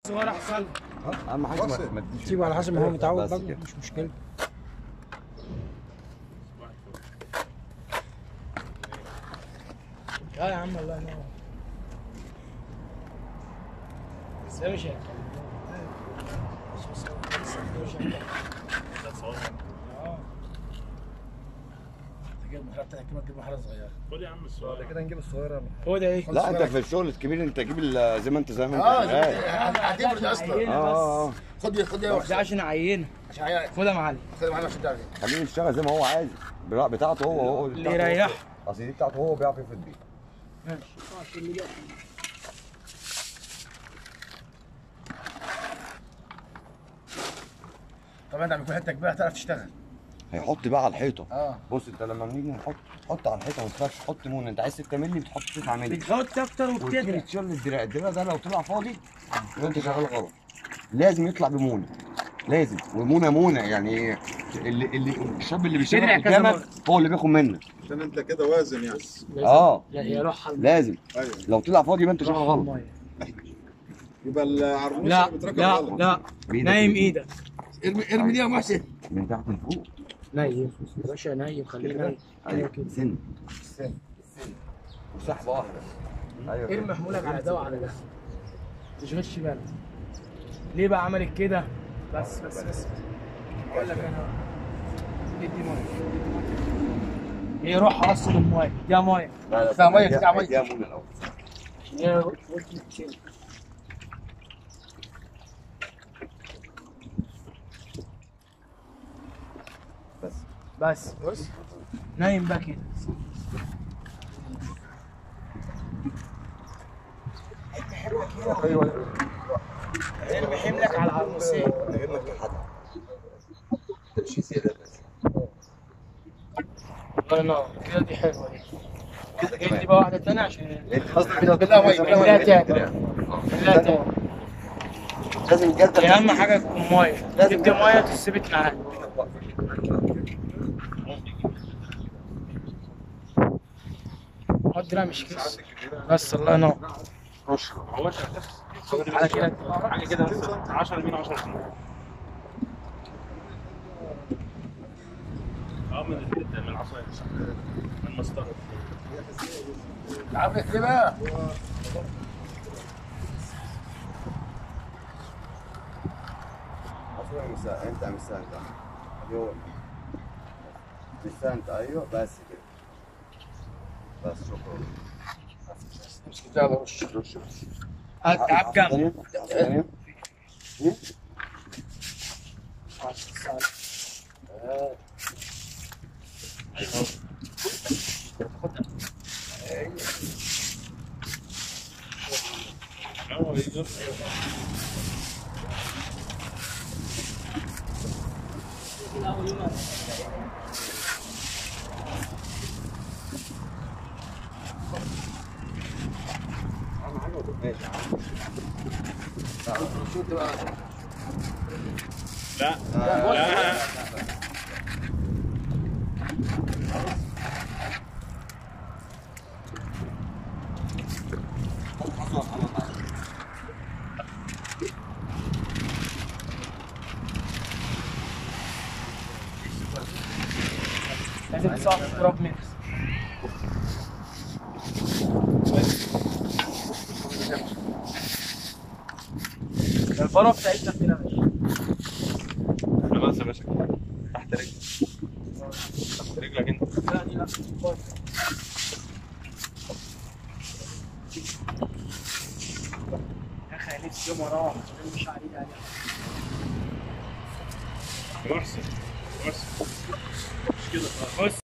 صغير احسن اهم حاجه ما ما تديش سيبه على حسب ما هو متعود بس برضه كده. مش مشكله لا يا عم الله ينور بس ده مش هيك اه تجيب محرة بتاعتك كمان تجيب محرة صغيرة خد يا عم السؤال كده نجيب الصغيره هو ده ايه؟ لا انت في الشغل الكبير انت جيب ال- زي ما انت زي ما انت اه شغال. هتفرد اصلا اه اه خد خد يا ده واحد عشان اعينه عشان هي- خدها يا معلم خد معانا عشان تعرف خليه يشتغل زي ما هو عايز بتاع- بتاعته هو هو اللي بتاعته هو. يريحه. اصل دي بتاعته هو بيعرف يفرد بيها ماشي طبعا انت بيكون حته كبيره هتعرف تشتغل هيحط بقى على الحيطه اه بص انت لما بنيجي نحط حط على الحيطه ما تخافش حط مون انت عايز 6 مللي بتحط 9 مللي بتحط اكتر وتيجي وبتدري تشيل الدراع الدراع ده لو طلع فاضي يبقى انت شغال غلط لازم يطلع بمونه لازم ومونه مونه يعني اللي اللي الشاب اللي بيشتغل تدرع كذا قدامك مرة. هو اللي بياخد منك عشان انت كده وازن يعني اه لا هي روحها لازم ايوه لو طلع فاضي يبقى انت شغال غلط المية. يبقى العربوش لا اللي بتركب لا غلط لا بإيدك نايم من- ايدك ارمي ارمي دي يا محسن من تحت لفوق نايم يا باشا نايم خليك نايم ايوه كده. سن سن وسحبه واحده ايوه كده. ارمي حمولك على ده وعلى ده ما تشغلش بالك ليه بقى عملت كده بس بس بس اقول لك انا ادي ميه هي روحها اصلا الميه دي ميه لا لا فيها مية، اديها- فيها مية. اديها مونة الاول هي قلت كده. بس بس بص نايم بقى كده ارمي حملك على العروسين غير انك تحدد تمشي زياده بس الله ينور كده دي حلوه دي كده جيب لي كمان بقى واحده ثانيه عشان انت قصدك كده بالله مية، بالله مية. لا تاني لا تاني لازم الجلده دي اهم حاجه تكون ميه لازم تدي ميه تثبت معاك حط لا مش كيس بس الله ينور على كده حاجه كده بس 10 يمين 10 شمال اه من الفيت من العصايه من المسطره عارف ليه بقى اصلا مش سهل. انت مش سهل انت ايوه مش سهل انت ايوه بس كده بس شكرا امسك ده على وش رش بس هات تعب جنب ثانية ثانية إيه؟ هو يجر ماشي يا عم شو انت بقى لا لا لازم تصعب تراب ميكس الفرة بتاعتنا فينا ماشي خلاص يا باشا تحت رجلك تحت رجلك انت لا دي لا يا اخي نفسي يوم اروح مش علي علي محسن محسن مش كده خالص بص